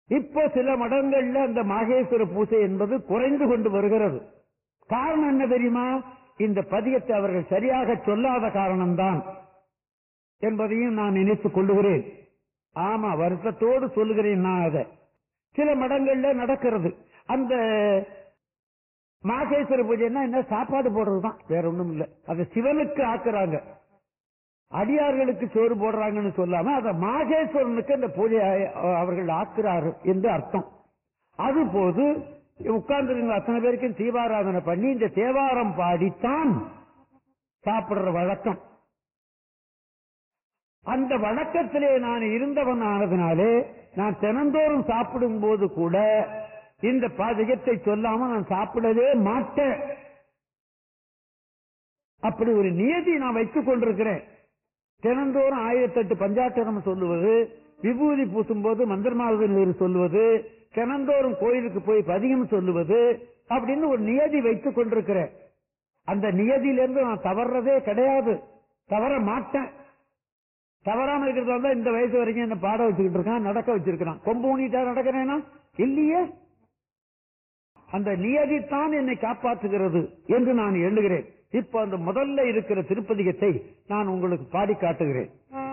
இப்போ சில மடங்கள்ல அந்த மாகேஸ்வர பூஜை என்பது குறைந்து கொண்டு வருகிறது காரணம் என்ன தெரியுமா இந்த பதியத்தை அவர்கள் சரியாக சொல்லாத காரணம்தான் என்பதையும் நான் நினைத்துக் கொள்ளுகிறேன் ஆமா வருத்தத்தோடு சொல்லுகிறேன் நான் அதை சில மடங்கள்ல நடக்கிறது அந்த மாகேஸ்வர பூஜைன்னா என்ன சாப்பாடு போடுறதுதான் வேற ஒண்ணும் இல்ல அதை சிவனுக்கு ஆக்குறாங்க அடியார்களுக்கு சோறு போடுறாங்கன்னு சொல்லாம அத மாகேஸ்வரனுக்கு அந்த பூஜையை அவர்கள் ஆக்குறாரு என்று அர்த்தம் அது போது உட்கார்ந்து அத்தனை பேருக்கும் தீபாராதனை பண்ணி இந்த தேவாரம் பாடித்தான் சாப்பிடுற வழக்கம் அந்த வழக்கத்திலே நான் இருந்தவன் ஆனதுனாலே நான் தினந்தோறும் சாப்பிடும் போது கூட இந்த பாதகத்தை சொல்லாம நான் சாப்பிடவே மாட்டேன் அப்படி ஒரு நியதி நான் வைத்துக் கொண்டிருக்கிறேன் தினந்தோறும் ஆயிரத்தெட்டு பஞ்சாட்சரம் சொல்லுவது விபூதி பூசும் போது மந்திரமாவது சொல்லுவது தினந்தோறும் கோயிலுக்கு போய் பதிகம் சொல்லுவது அப்படின்னு ஒரு நியதி வைத்துக் கொண்டிருக்கிறேன் அந்த நியதியிலிருந்து நான் தவறதே கிடையாது தவற மாட்டேன் தவறாம இருக்கிறதா இருந்தா இந்த வயசு வரைக்கும் என்ன பாட வச்சுக்கிட்டு இருக்கான் நடக்க வச்சிருக்கான் கொம்பு ஊனிட்டா நடக்கிறேனா இல்லையே அந்த நியதித்தான் என்னை காப்பாற்றுகிறது என்று நான் எண்ணுகிறேன் இப்ப அந்த முதல்ல இருக்கிற திருப்பதிகத்தை நான் உங்களுக்கு பாடி காட்டுகிறேன்